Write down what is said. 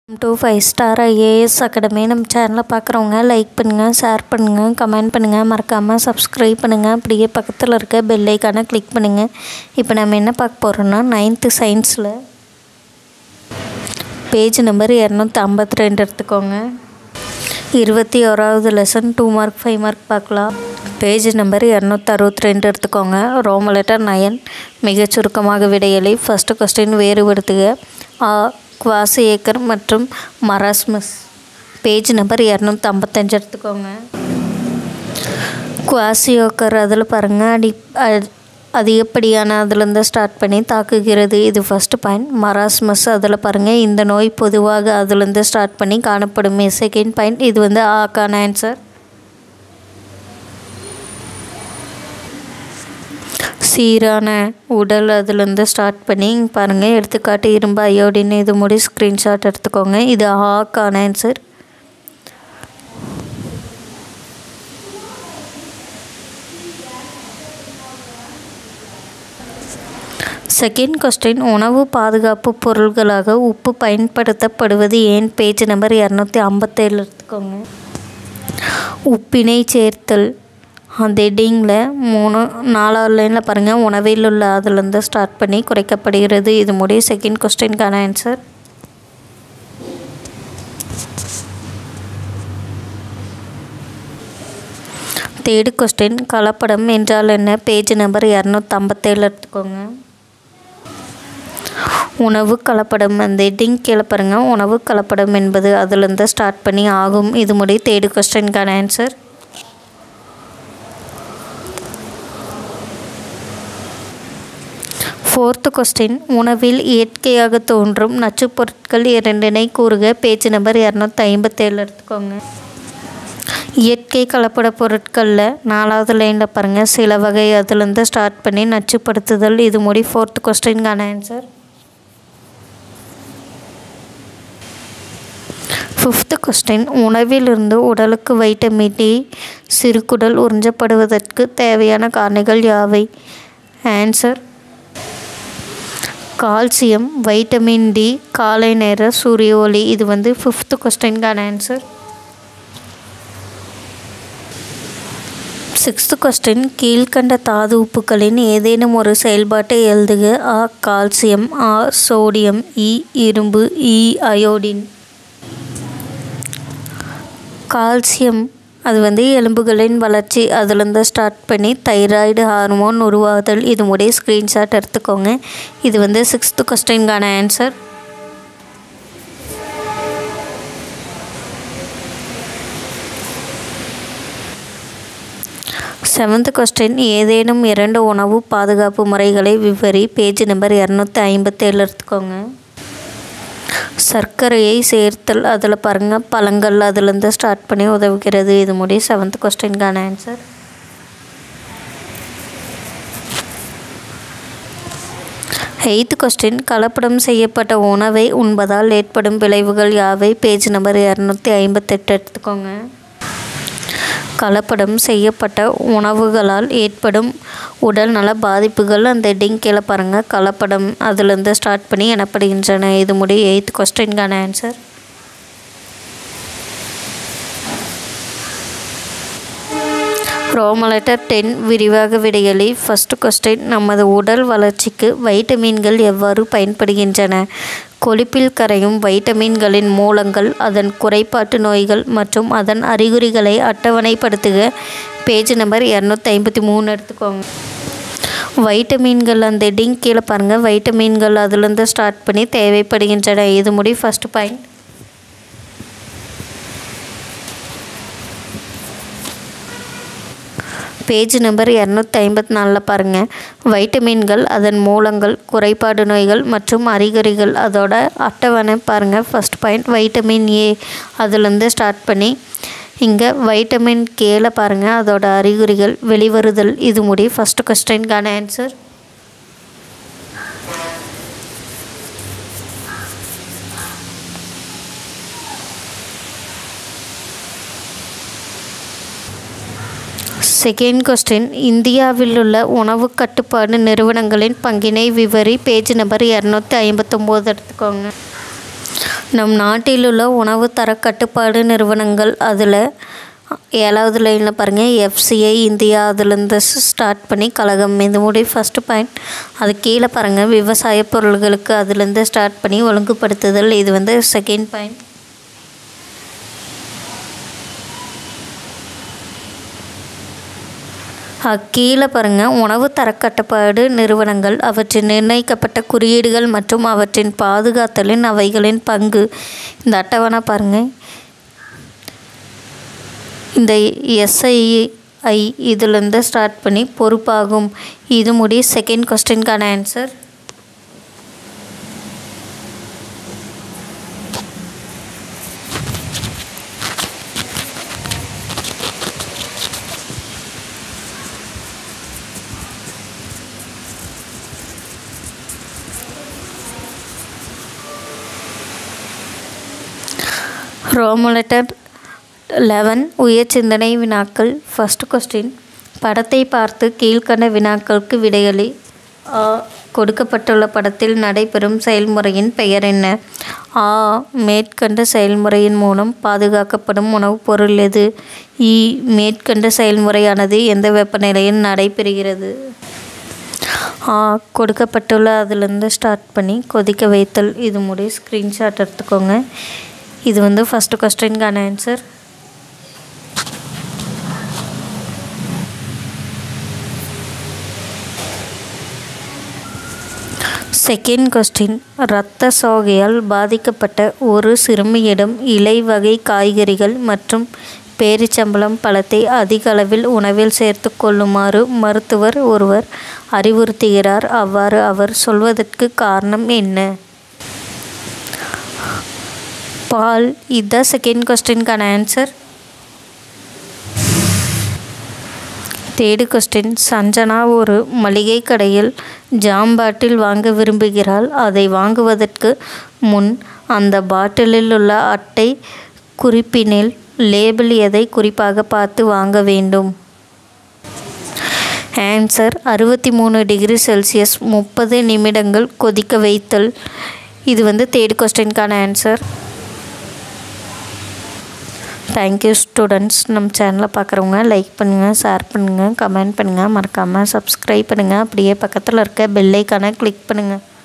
two five star IAS academy நம்ம சேனலை பார்க்குறவங்க லைக் பண்ணுங்கள் ஷேர் பண்ணுங்கள் கமெண்ட் பண்ணுங்கள் மறக்காமல் சப்ஸ்கிரைப் பண்ணுங்கள் அப்படியே பக்கத்தில் இருக்க பெல் ஐக்கானை கிளிக் பண்ணுங்கள் இப்போ நம்ம என்ன பார்க்க போகிறோம்னா நைன்த்து சயின்ஸில் பேஜ் நம்பர் இரநூத்தி ஐம்பத்தி ரெண்டு எடுத்துக்கோங்க இருபத்தி ஓராவது lesson two mark five mark பார்க்கலாம் பேஜ் நம்பர் இரநூத்தி அறுபத்தி ரெண்டு எடுத்துக்கோங்க ரோம லெட்டர் நயன் மிகச் சுருக்கமாக விடையளி ஃபஸ்ட்டு கொஸ்டின் வேறுபடுத்துக ஆ குவாசி ஏக்கர் மற்றும் மராஸ்மஸ் பேஜ் நம்பர் இரநூத்தி ஐம்பத்தஞ்சு எடுத்துக்கோங்க குவாசியோக்கர் அதில் பாருங்கள் அடி அ- அதிகப்படியான அதுலேருந்து ஸ்டார்ட் பண்ணி தாக்குகிறது இது ஃபஸ்ட்டு பாயிண்ட் மராஸ்மஸ் அதில் பாருங்கள் இந்த நோய் பொதுவாக அதுலேருந்து ஸ்டார்ட் பண்ணி காணப்படுமே செகண்ட் பாயிண்ட் இது வந்து ஆக்கான ஆன்சர் சீரான உடல் அதுலேருந்து ஸ்டார்ட் பண்ணி இங்க பாருங்கள் எடுத்துக்காட்டு இரும்பு அயோடின் இது முடி ஸ்க்ரீன்ஷாட் எடுத்துக்கோங்க இது ஆக்கான ஆன்சர் செகண்ட் கொஸ்டின் உணவு பாதுகாப்பு பொருள்களாக உப்பு பயன்படுத்தப்படுவது ஏன் பேஜ் நம்பர் இரநூத்தி ஐம்பத்தேழு எடுத்துக்கோங்க உப்பினை சேர்த்தல் அந்த ஹெட்டிங்கில் மூணு நாலாவது லைனில் பாருங்கள் உணவில் உள்ள அதுலேருந்து ஸ்டார்ட் பண்ணி குறைக்கப்படுகிறது இது முடிய செகண்ட் கொஸ்டினுக்கான ஆன்சர் தேர்டு கொஸ்டின் கலப்படம் என்றால் என்ன பேஜ் நம்பர் இரநூத்தி ஐம்பத்தேழு எடுத்துக்கோங்க உணவு கலப்படம் அந்த ஹெட்டிங் கீழே பாருங்க உணவு கலப்படம் என்பது அதுலேருந்து ஸ்டார்ட் பண்ணி ஆகும் இது முடி தேர்டு கொஸ்டினுக்கான ஆன்சர் ஃபோர்த்து கொஸ்டின் உணவில் இயற்கையாக தோன்றும் நச்சுப் பொருட்கள் இரண்டினை கூறுக பேஜ் நம்பர் இரநூத்தி ஐம்பத்தேழு எடுத்துக்கோங்க இயற்கை கலப்பட பொருட்களில் நாலாவது லைனில் பாருங்கள் சில வகை அதுலேருந்து ஸ்டார்ட் பண்ணி நச்சுப்படுத்துதல் இது முடி ஃபோர்த் கொஸ்டினுக்கான ஆன்சர் ஃபிஃப்த்து கொஸ்டின் உணவிலிருந்து உடலுக்கு வைட்டமின் டி சிறுகுடல் உறிஞ்சப்படுவதற்கு தேவையான காரணிகள் யாவை ஆன்சர் கால்சியம் வைட்டமின் டி காலை நேர சூரிய ஒளி இது வந்து ஃபிஃப்த்து கொஸ்டினுக்கான ஆன்சர் சிக்ஸ்த்து கொஸ்டின் கீழ்கண்ட தாது உப்புக்களின் ஏதேனும் ஒரு செயல்பாட்டை எழுதுக ஆ கால்சியம் ஆ சோடியம் இ இரும்பு இ அயோடின் கால்சியம் அது வந்து எலும்புகளின் வளர்ச்சி அதுலேருந்து ஸ்டார்ட் பண்ணி தைராய்டு ஹார்மோன் உருவாகுதல் இது முடிய ஸ்க்ரீன்ஷாட் எடுத்துக்கோங்க இது வந்து சிக்ஸ்த்து கொஸ்டினுக்கான ஆன்சர் செவன்த் கொஸ்டின் ஏதேனும் இரண்டு உணவு பாதுகாப்பு முறைகளை விவரி பேஜ் நம்பர் இரநூத்தி ஐம்பத்தேழு எடுத்துக்கோங்க சர்க்கரையை சேர்த்தல் அதில் பாருங்கள் பழங்கள் அதுலேருந்து ஸ்டார்ட் பண்ணி உதவுகிறது இது முடி செவன்த் கொஸ்டினுக்கான ஆன்சர் எய்த் கொஸ்டின் கலப்படம் செய்யப்பட்ட உணவை உண்பதால் ஏற்படும் விளைவுகள் யாவை பேஜ் நம்பர் இரநூத்தி ஐம்பத்தெட்டு எடுத்துக்கோங்க கலப்படம் செய்யப்பட்ட உணவுகளால் ஏற்படும் உடல் நல பாதிப்புகள் அந்த ஹெட்டிங் கீழே பாருங்கள் கலப்படம் அதுலேருந்து ஸ்டார்ட் பண்ணி எனப்படுகின்றன இது முடி எயித் கொஸ்டினுக்கான ஆன்சர் ரோம லெட்டர் டென் விரிவாக விடையளி ஃபஸ்ட் கொஸ்டின் நமது உடல் வளர்ச்சிக்கு வைட்டமின்கள் எவ்வாறு பயன்படுகின்றன கொழுப்பில் கரையும் வைட்டமின்களின் மூலங்கள் அதன் குறைபாட்டு நோய்கள் மற்றும் அதன் அறிகுறிகளை அட்டவணைப்படுத்துக பேஜ் நம்பர் இரநூத்தி ஐம்பத்தி மூணு எடுத்துக்கோங்க வைட்டமின்கள் அந்த ஹெட்டிங் கீழே பாருங்கள் வைட்டமின்கள் அதுலேருந்து ஸ்டார்ட் பண்ணி தேவைப்படுகின்றன இது முடி ஃபஸ்ட் பாயிண்ட் பேஜ் நம்பர் இரநூத்தி ஐம்பத்தி நாலில் பாருங்கள் வைட்டமின்கள் அதன் மூலங்கள் குறைபாடு நோய்கள் மற்றும் அறிகுறிகள் அதோட அட்டவணை பாருங்கள் ஃபஸ்ட் பாயிண்ட் வைட்டமின் ஏ அதுலேருந்து ஸ்டார்ட் பண்ணி இங்கே வைட்டமின் கேல பாருங்கள் அதோட அறிகுறிகள் வெளிவருதல் இது முடி ஃபஸ்ட்டு கொஸ்டினுக்கான ஆன்சர் செகண்ட் கொஸ்டின் இந்தியாவில் உள்ள உணவு கட்டுப்பாடு நிறுவனங்களின் பங்கினை விவரி பேஜ் நம்பர் இரநூத்தி ஐம்பத்தொம்போது எடுத்துக்கோங்க நம் நாட்டில் உள்ள உணவு தர கட்டுப்பாடு நிறுவனங்கள் அதில் ஏழாவது லைனில் பாருங்கள் எஃப்சிஐ இந்தியா அதுலேருந்து ஸ்டார்ட் பண்ணி கழகம் இந்த முடி ஃபஸ்ட்டு பாயிண்ட் அது கீழே பாருங்கள் விவசாய பொருள்களுக்கு அதுலேருந்து ஸ்டார்ட் பண்ணி ஒழுங்குபடுத்துதல் இது வந்து செகண்ட் பாயிண்ட் கீழே பாருங்கள் உணவு தரக்கட்டுப்பாடு நிறுவனங்கள் அவற்றின் நிர்ணயிக்கப்பட்ட குறியீடுகள் மற்றும் அவற்றின் பாதுகாத்தலின் அவைகளின் பங்கு இந்த அட்டவணை பாருங்கள் இந்த எஸ்ஐஐ இதுலேருந்து ஸ்டார்ட் பண்ணி பொறுப்பாகும் இது முடி செகண்ட் கொஸ்டின்கான ஆன்சர் ரோமுலெட்டர் லெவன் உயர் சிந்தனை வினாக்கள் ஃபஸ்ட் கொஸ்டின் படத்தை பார்த்து கீழ்கண்ட வினாக்களுக்கு விடையளி ஆ கொடுக்கப்பட்டுள்ள படத்தில் நடைபெறும் செயல்முறையின் பெயர் என்ன ஆ மேற்கண்ட செயல்முறையின் மூலம் பாதுகாக்கப்படும் உணவுப் பொருள் எது இ மேற்கண்ட செயல்முறையானது எந்த வெப்பநிலையில் நடைபெறுகிறது ஆ கொடுக்கப்பட்டுள்ள அதுலேருந்து ஸ்டார்ட் பண்ணி கொதிக்க வைத்தல் இது முடிய ஸ்க்ரீன்ஷாட் எடுத்துக்கோங்க இது வந்து ஃபஸ்ட்டு கொஸ்டின்கான ஆன்சர் செகண்ட் கொஸ்டின் இரத்த சோகையால் பாதிக்கப்பட்ட ஒரு சிறுமியிடம் இலை வகை காய்கறிகள் மற்றும் பேரிச்சம்பழம் பழத்தை அதிக அளவில் உணவில் சேர்த்து கொள்ளுமாறு மருத்துவர் ஒருவர் அறிவுறுத்துகிறார் அவ்வாறு அவர் சொல்வதற்கு காரணம் என்ன பால் இதுதான் செகண்ட் கொஸ்டின்கான ஆன்சர் தேர்டு கொஸ்டின் சஞ்சனா ஒரு மளிகை கடையில் ஜாம் பாட்டில் வாங்க விரும்புகிறாள் அதை வாங்குவதற்கு முன் அந்த பாட்டிலில் உள்ள அட்டை குறிப்பினில் லேபிள் எதை குறிப்பாக பார்த்து வாங்க வேண்டும் ஆன்சர் அறுபத்தி மூணு டிகிரி செல்சியஸ் முப்பது நிமிடங்கள் கொதிக்க வைத்தல் இது வந்து தேர்ட் கொஸ்டின்கான ஆன்சர் தேங்க்யூ ஸ்டூடெண்ட்ஸ் நம்ம சேனலை பார்க்குறவங்க லைக் பண்ணுங்கள் ஷேர் பண்ணுங்கள் கமெண்ட் பண்ணுங்கள் மறக்காமல் சப்ஸ்கிரைப் பண்ணுங்கள் அப்படியே பக்கத்தில் இருக்க பெல்லைக்கான கிளிக் பண்ணுங்கள்